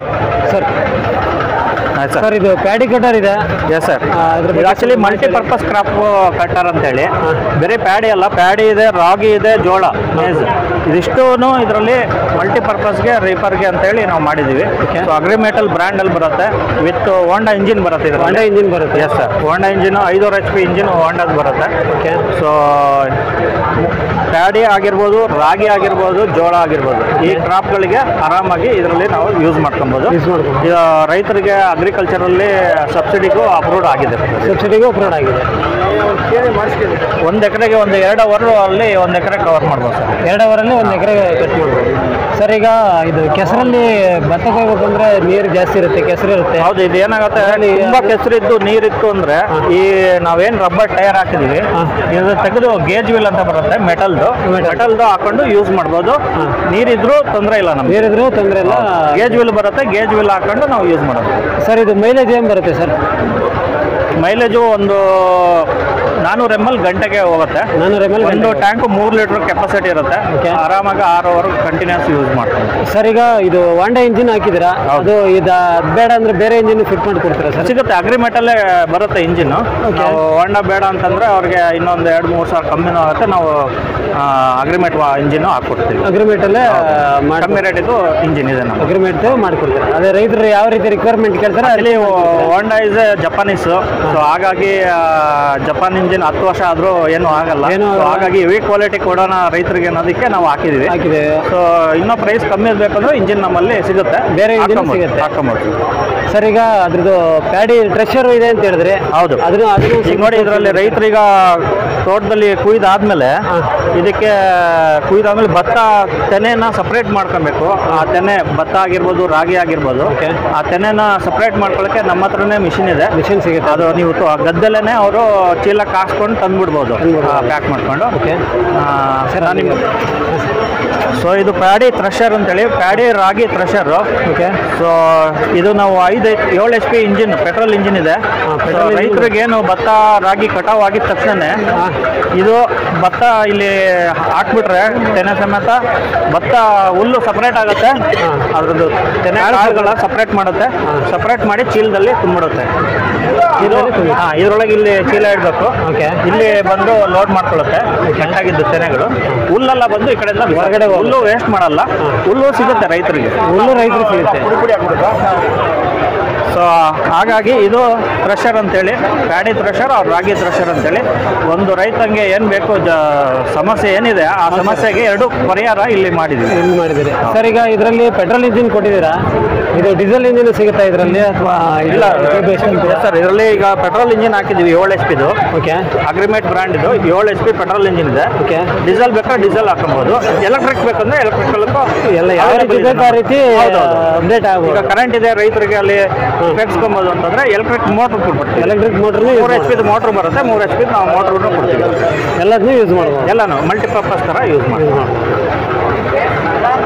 Sir ಆಯ್ತು sir sir ಇದು paddy cutter ಇದೆ ಎಸ್ ಸರ್ ಆ, ಇದ್ರ ಇದು ಬಗ್ಗೆ ಆಕ್ಚುಲಿ ಸ್ವಲ್ಪ ಮಾಹಿತಿ ಮಲ್ಟಿಪರ್ಪಸ್ ಕ್ರಾಪ್ ಕಟ್ಟರ್ ಅಂತೇಳಿ ಬೇರೆ ಪ್ಯಾಡಿ ಅಲ್ಲ ಪ್ಯಾಡಿ ಇದೆ ರಾಗಿ ಇದೆ ಜೋಳ ಮೇಜ್ ಇದಿಷ್ಟೂ ಇದರಲ್ಲಿ ಮಲ್ಟಿಪರ್ಪಸ್ಗೆ ರೀಪರ್ಗೆ ಅಂತೇಳಿ ನಾವು ಮಾಡಿದ್ದೀವಿ ಸೊ ಅಗ್ರಿಮೆಟಲ್ ಬ್ರ್ಯಾಂಡಲ್ಲಿ ಬರುತ್ತೆ ವಿತ್ ಹೋಂಡಾ ಇಂಜಿನ್ ಬರುತ್ತೆ ಇದು ಹೊಂಡಾ ಇಂಜಿನ್ ಬರುತ್ತೆ ಎಸ್ ಸರ್ ಹೋಂಡಾ ಇಂಜಿನ್ ಐದೂರು ಎಚ್ ಪಿ ಇಂಜಿನ್ ಹೋಂಡಾದ್ ಬರುತ್ತೆ ಓಕೆ ಸೊ ಪ್ಯಾಡಿ ಆಗಿರ್ಬೋದು ರಾಗಿ ಆಗಿರ್ಬೋದು ಜೋಳ ಆಗಿರ್ಬೋದು ಈ ಕ್ರಾಪ್ಗಳಿಗೆ ಆರಾಮಾಗಿ ಇದರಲ್ಲಿ ನಾವು ಯೂಸ್ ಮಾಡ್ಕೊಬೋದು ಯೂಸ್ ಮಾಡ್ಬೋದು ಇದು ರೈತರಿಗೆ ಅಗ್ರಿಕಲ್ಚರಲ್ಲಿ ಸಬ್ಸಿಡಿಗೂ ಅಪ್ರೂವ್ಡ್ ಆಗಿದೆ ಸಬ್ಸಿಡಿಗೂ ಅಪ್ರೂವ್ಡ್ ಆಗಿದೆ ಒಂದು ಎಕರೆಗೆ ಒಂದು ಎರಡು ಅವರ್ ಅಲ್ಲಿ ಒಂದು ಎಕರೆ ಕವರ್ ಮಾಡ್ಬೋದು ಸರ್ ಎರಡು ಅವರಲ್ಲಿ ಒಂದು ಎಕರೆ ಕಟ್ ಮಾಡ್ಬೋದು ಸರ್ ಈಗ ಇದು ಕೆಸರಲ್ಲಿ ಭತ್ತ ಕೊಯ್ಬೇಕಂದ್ರೆ ನೀರು ಜಾಸ್ತಿ ಇರುತ್ತೆ ಕೆಸರು ಇರುತ್ತೆ ಹೌದು ಇದು ಏನಾಗುತ್ತೆ ತುಂಬಾ ಕೆಸರಿದ್ದು ನೀರಿತ್ತು ಅಂದ್ರೆ ಈ ನಾವೇನ್ ರಬ್ಬರ್ ಟೈರ್ ಹಾಕಿದೀವಿ ಇದು ತೆಗೆದು ಗೇಜ್ ವೀಲ್ ಅಂತ ಬರುತ್ತೆ ಮೆಟಲ್ದು ಮೆಟಲ್ದು ಹಾಕೊಂಡು ಯೂಸ್ ಮಾಡ್ಬೋದು ನೀರಿದ್ರು ತೊಂದರೆ ಇಲ್ಲ ನಮ್ಗೆ ನೀರಿದ್ರು ತೊಂದರೆ ಇಲ್ಲ ಗೇಜ್ ವೀಲ್ ಬರುತ್ತೆ ಗೇಜ್ ವೀಲ್ ಹಾಕೊಂಡು ನಾವು ಯೂಸ್ ಮಾಡೋದು ಸರ್ ಇದು ಮೈಲೇಜ್ ಏನು ಬರುತ್ತೆ ಸರ್ ಮೈಲೇಜು ಒಂದು ನಾನೂರು ಎಮ್ ಎಲ್ ಗಂಟೆಗೆ ಹೋಗುತ್ತೆ ನಾನ್ನೂರು ಎಮ್ ಎಲ್ ಒಂದು ಟ್ಯಾಂಕ್ ಮೂರು ಲೀಟರ್ ಕೆಪಾಸಿಟಿ ಇರುತ್ತೆ Okay. ಆರಾಮಾಗಿ ಆರು ಅವರ್ ಕಂಟಿನ್ಯೂಸ್ ಯೂಸ್ ಮಾಡ್ತೀವಿ ಸರ್ ಈಗ ಇದು ವಾಂಡಾ ಇಂಜಿನ್ ಹಾಕಿದ್ದೀರಾ ಅದು ಇದು ಅದ್ ಬೇಡ ಅಂದ್ರೆ ಬೇರೆ ಇಂಜಿನ್ ಫಿಟ್ ಮಾಡಿ ಕೊಡ್ತೀರಾ ಸರ್ ಸಿಗುತ್ತೆ ಅಗ್ರಿಮೆಟಲ್ಲೇ ಬರುತ್ತೆ ಇಂಜಿನ್ ನಾವು ಹೊಂಡ ಬೇಡ ಅಂತಂದ್ರೆ ಅವ್ರಿಗೆ ಇನ್ನೊಂದು ಎರಡು ಮೂರು ಸಾವಿರ ಕಮ್ಮಿನೂ ಆಗುತ್ತೆ ನಾವು ಅಗ್ರಿಮೆಂಟ್ ಇಂಜಿನ್ ಹಾಕ್ಕೊಡ್ತೀವಿ ಅಗ್ರಿಮೆಂಟ್ ಅಲ್ಲೇ ಮಾಡಿ ಕಮ್ಮಿ ರೇಟಿದು ಇಂಜಿನ್ ಇದೆ ನಾವು ಅಗ್ರಿಮೆಂಟ್ ಮಾಡ್ಕೊಡ್ತೀರಾ ಅದೇ ರೈತರು ಯಾವ ರೀತಿ ರಿಕ್ವೈರ್ಮೆಂಟ್ ಕೇಳ್ತಾರೆ ಅಲ್ಲಿ ಹೋಂಡಾ ಇಸ್ ಜಪಾನೀಸ್ ಸೊ ಹಾಗಾಗಿ ಆ, ಜಪಾನ್ ಇಂಜಿನ್ ಹತ್ತು ವರ್ಷ ಆದರೂ ಏನೂ ಆಗಲ್ಲ ಏನೂ So ಆಗಲ್ಲ. ಹಾಗಾಗಿ ಹೆವಿ ಕ್ವಾಲಿಟಿ ಕೊಡೋಣ ರೈತರಿಗೆ ಅನ್ನೋದಕ್ಕೆ ನಾವು ಹಾಕಿದ್ದೀವಿ ಹಾಕಿದೆ ಸೊ ಇನ್ನೂ ಪ್ರೈಸ್ ಕಮ್ಮಿ ಬೇಕಂದ್ರೆ ಇಂಜಿನ್ ನಮ್ಮಲ್ಲಿ ಸಿಗುತ್ತೆ ಬೇರೆ engine ಹಾಕೊಂಬೋದು, ಸಿಗುತ್ತೆ. ಹಾಕೊಂಬೋದು ಸರ್ ಈಗ ಅದ್ರದ್ದು ಪ್ಯಾಡಿ ಟ್ರೆಷರ್ ಇದೆ ಅಂತ ಹೇಳಿದ್ರೆ ಹೌದು ಅದನ್ನು ಅದನ್ನು ಈಗ ನೋಡಿ ಇದರಲ್ಲಿ ರೈತರೀಗ ತೋಟದಲ್ಲಿ ಕುಯ್ದಾದ್ಮೇಲೆ ಇದಕ್ಕೆ ಕುಯ್ದಾದ್ಮೇಲೆ ಭತ್ತ ತೆನೆನ ಸಪ್ರೇಟ್ ಮಾಡ್ಕೊಬೇಕು ಆ ತೆನೆ ಭತ್ತ ಆಗಿರ್ಬೋದು ರಾಗಿ ಆಗಿರ್ಬೋದು ಆ ತೆನೆನ ಸಪ್ರೇಟ್ ಮಾಡ್ಕೊಳ್ಳೋಕೆ ನಮ್ಮ ಹತ್ರನೇ ಮಿಷಿನ್ ಇದೆ ಮಿಷಿನ್ ಸಿಗುತ್ತೆ ಅದು ನೀವು ತು- ಗದ್ದೆಲ್ಲೇ ಅವರು ಚೀಲಕ್ಕೆ ಹಾಕ್ಸ್ಕೊಂಡು ತಂದ್ಬಿಡ್ಬೋದು ಪ್ಯಾಕ್ ಮಾಡ್ಕೊಂಡು ಓಕೆ ಸರ್ ನಿಮ್ಗೆ ಸೊ ಇದು ಪ್ಯಾಡಿ ಥ್ರೆಷರ್ ಅಂತೇಳಿ ಪ್ಯಾಡಿ ರಾಗಿ ಥ್ರೆಷರು ಓಕೆ ಸೊ ಇದು ನಾವು ಐದು ಏಳು H P engine petrol engine ಇದೆ petrol So, engine. ರೈತರಿಗೆ ಏನು ಭತ್ತ ರಾಗಿ ಕಟಾವ್ ಆಗಿದ ತಕ್ಷಣ ಇದು ಭತ್ತ ಇಲ್ಲಿ ಹಾಕ್ಬಿಟ್ರೆ ತೆನೆ ಸಮೇತ ಭತ್ತ ಹುಲ್ಲು ಸಪ್ರೇಟ್ ಆಗುತ್ತೆ ಅದ್ರದ್ದು ತೆನೆ ಕಾಳುಗಳ ಸಪ್ರೇಟ್ ಮಾಡುತ್ತೆ ಸಪ್ರೇಟ್ ಮಾಡಿ ಚೀಲದಲ್ಲಿ ತುಂಬಿಡುತ್ತೆ ಇದು ಹಾ ಇದ್ರೊಳಗೆ ಇಲ್ಲಿ ಚೀಲ ಇಡಬೇಕು ಓಕೆ ಇಲ್ಲಿ ಬಂದು ಲೋಡ್ ಮಾಡ್ಕೊಳ್ಳುತ್ತೆ ಕಟ್ಟಾಗಿದ್ದು ತೆನೆಗಳು ಹುಲ್ಲೆಲ್ಲ ಬಂದು ಈ ಕಡೆಯಿಂದ ಹೊರಗಡೆ ಹುಲ್ಲು ವೇಸ್ಟ್ ಮಾಡಲ್ಲ ಹುಲ್ಲು ಸಿಗುತ್ತೆ ರೈತರಿಗೆ ಹುಲ್ಲು ರೈತರು ಸಿಗುತ್ತೆ ಸೊ ಹಾಗಾಗಿ ಇದು ಥ್ರೆಷರ್ ಅಂತೇಳಿ ಪ್ಯಾಡಿ ಥ್ರೆಷರ್ ಅವ್ರ ರಾಗಿ ಥ್ರೆಷರ್ ಅಂತೇಳಿ ಒಂದು ರೈತಂಗೆ ಏನು ಬೇಕು ಜ ಸಮಸ್ಯೆ ಏನಿದೆ ಆ ಸಮಸ್ಯೆಗೆ ಎರಡು ಪರಿಹಾರ ಇಲ್ಲಿ ಮಾಡಿದ್ದೀವಿ ಇಲ್ಲಿ ಮಾಡಿದ್ದೀರಿ ಸರ್ ಈಗ ಇದರಲ್ಲಿ ಪೆಟ್ರೋಲ್ ಇಂಜಿನ್ ಕೊಟ್ಟಿದ್ದೀರಾ ಇದು ಡೀಸೆಲ್ ಇಂಜಿನ್ ಸಿಗುತ್ತಾ ಇದರಲ್ಲಿ ಅಥವಾ ಇಲ್ಲ ಸರ್ ಇದರಲ್ಲಿ ಈಗ ಪೆಟ್ರೋಲ್ ಇಂಜಿನ್ ಹಾಕಿದ್ದೀವಿ ಏಳು ಎಚ್ ಪಿದು ಓಕೆ ಅಗ್ರಿಮೇಟ್ ಬ್ರ್ಯಾಂಡ್ ಇದು ಏಳು ಎಚ್ ಪಿ ಪೆಟ್ರೋಲ್ ಇಂಜಿನ್ ಇದೆ ಓಕೆ ಡೀಸೆಲ್ ಬೇಕಾದ್ರೆ ಡೀಸೆಲ್ ಹಾಕೊಬೋದು ಎಲೆಕ್ಟ್ರಿಕ್ ಬೇಕಂದ್ರೆ ಎಲೆಕ್ಟ್ರಿಕಲ್ ಎಲ್ಲ ಯಾವ ರೀತಿ ಬೇಕು ಆ ರೀತಿ ಅಪ್ಡೇಟ್ ಈಗ ಆಗ್ಬೋದು ಕರೆಂಟ್ ಇದೆ ರೈತರಿಗೆ ಅಲ್ಲಿ ಉಪಯೋಗಿಸ್ಕೊಬೋದು ಅಂತಂದ್ರೆ ಎಲೆಕ್ಟ್ರಿಕ್ ಮೋಟರ್ ಕೊಟ್ಬಿಡ್ತೀವಿ ಎಲೆಕ್ಟ್ರಿಕ್ ಮೋಟ್ರನ್ನ ಮೂರು ಎಚ್ ಪಿದು ಮೋಟ್ರ್ ಬರುತ್ತೆ ಮೂರು ಎಚ್ ಪಿ ನಾವು ಮೋಟ್ರನ್ನು ಕೊಡ್ತೀವಿ ಎಲ್ಲದನ್ನೂ ಯೂಸ್ ಮಾಡ್ಬೋದು ಎಲ್ಲನೂ ಮಲ್ಟಿಪರ್ಪಸ್ ಥರ ಯೂಸ್ ಮಾಡ್ತೀವಿ